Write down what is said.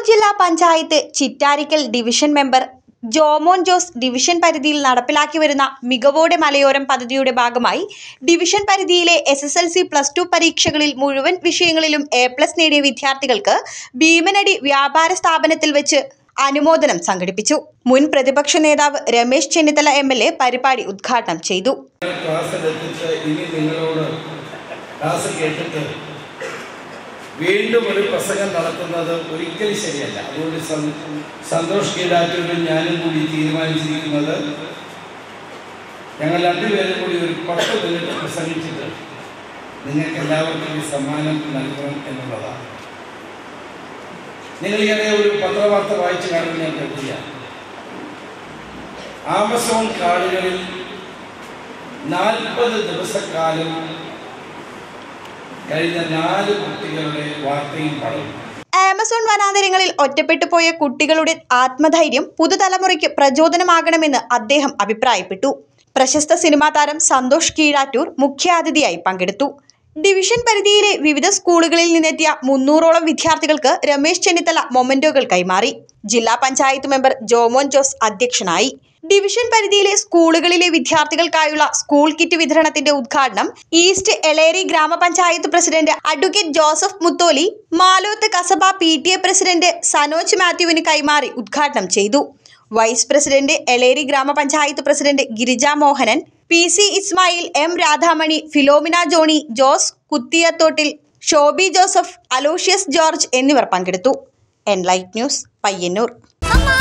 ജില്ലാ panchayat Chittarikkal division member Jomon Jose division പരിധിയിൽ നടപ്പിലാക്കി വരുന്ന മികവോടെ മലയോരം പദ്ധതിയുടെ ഭാഗമായി ഡിവിഷൻ പരിധിയിലെ S S L C plus two പരീക്ഷകളിൽ മുഴുവൻ വിഷയങ്ങളിലും എ പ്ലസ് നേടിയ വിദ്യാർത്ഥികൾക്ക് ഭീമനടി വ്യാപാര സ്ഥാപനത്തിൽ വെച്ച് അനുമോദനം സംഘടിപ്പിച്ചു മുൻ പ്രതിപക്ഷ നേതാവ് Ramesh Chennithala M L A പരിപാടി ഉദ്ഘാടനം ചെയ്തു ക്ലാസ്സിലെത്തിച്ച് ഇനി നിങ്ങളോട് ക്ലാസ് കേട്ടിട്ട് വീണ്ടും ഒരു പ്രസംഗം നടത്തുന്നത് ഒരിക്കലും ശരിയല്ല അതുകൊണ്ട് സം- സന്തോഷ് കീഴാറ്റൂരും ഞാനും കൂടി തീരുമാനിച്ചിരിക്കുന്നത് ഞങ്ങൾ രണ്ടുപേരും കൂടി ഒരു പത്ത് മിനിറ്റ് പ്രസംഗിച്ചിട്ട് നിങ്ങൾക്ക് എല്ലാവർക്കും ഈ സമ്മാനം നൽകണം എന്നുള്ളതാണ് നിങ്ങൾ ഈയിടെ ഒരു പത്രവാർത്ത വായിച്ചു കാണുമെന്ന് ഞാൻ കരുതിയാണ് ആമസോൺ കാർഡുകളിൽ നാൽപ്പത് ദിവസക്കാലം കഴിഞ്ഞ നാല് കുട്ടികളുടെ വാർത്തയും പടവും ആമസോൺ വനാന്തരങ്ങളിൽ ഒറ്റപ്പെട്ടു പോയ കുട്ടികളുടെ ആത്മധൈര്യം പുതുതലമുറയ്ക്ക് പ്രചോദനമാകണമെന്ന് അദ്ദേഹം അഭിപ്രായപ്പെട്ടു പ്രശസ്ത സിനിമാ താരം സന്തോഷ് കീഴാറ്റൂർ മുഖ്യാതിഥിയായി പങ്കെടുത്തു ഡിവിഷൻ പരിധിയിലെ വിവിധ സ്കൂളുകളിൽ നിന്നെത്തിയ മുന്നൂറോളം വിദ്യാർത്ഥികൾക്ക് രമേശ് ചെന്നിത്തല മൊമെന്റോകൾ കൈമാറി ജില്ലാ പഞ്ചായത്ത് മെമ്പർ ജോമോൻ ജോസ് അധ്യക്ഷനായി ഡിവിഷൻ പരിധിയിലെ സ്കൂളുകളിലെ വിദ്യാർത്ഥികൾക്കായുള്ള സ്കൂൾ കിറ്റ് വിതരണത്തിന്റെ ഉദ്ഘാടനം ഈസ്റ്റ് എളേരി ഗ്രാമപഞ്ചായത്ത് president advocate Joseph Mutholi Maloth Kasaba P T A president Sanoj മാത്യുവിന് കൈമാറി ഉദ്ഘാടനം ചെയ്തു വൈസ് പ്രസിഡന്റ് എളേരി ഗ്രാമപഞ്ചായത്ത് president Girija Mohanan P C Ismail M Radhamani Philomina Johny Jose Kuthiyathottil Shobi Joseph Aloysius George എന്നിവർ പങ്കെടുത്തു എൻലൈറ്റ് ന്യൂസ് പയ്യന്നൂർ അമ്മ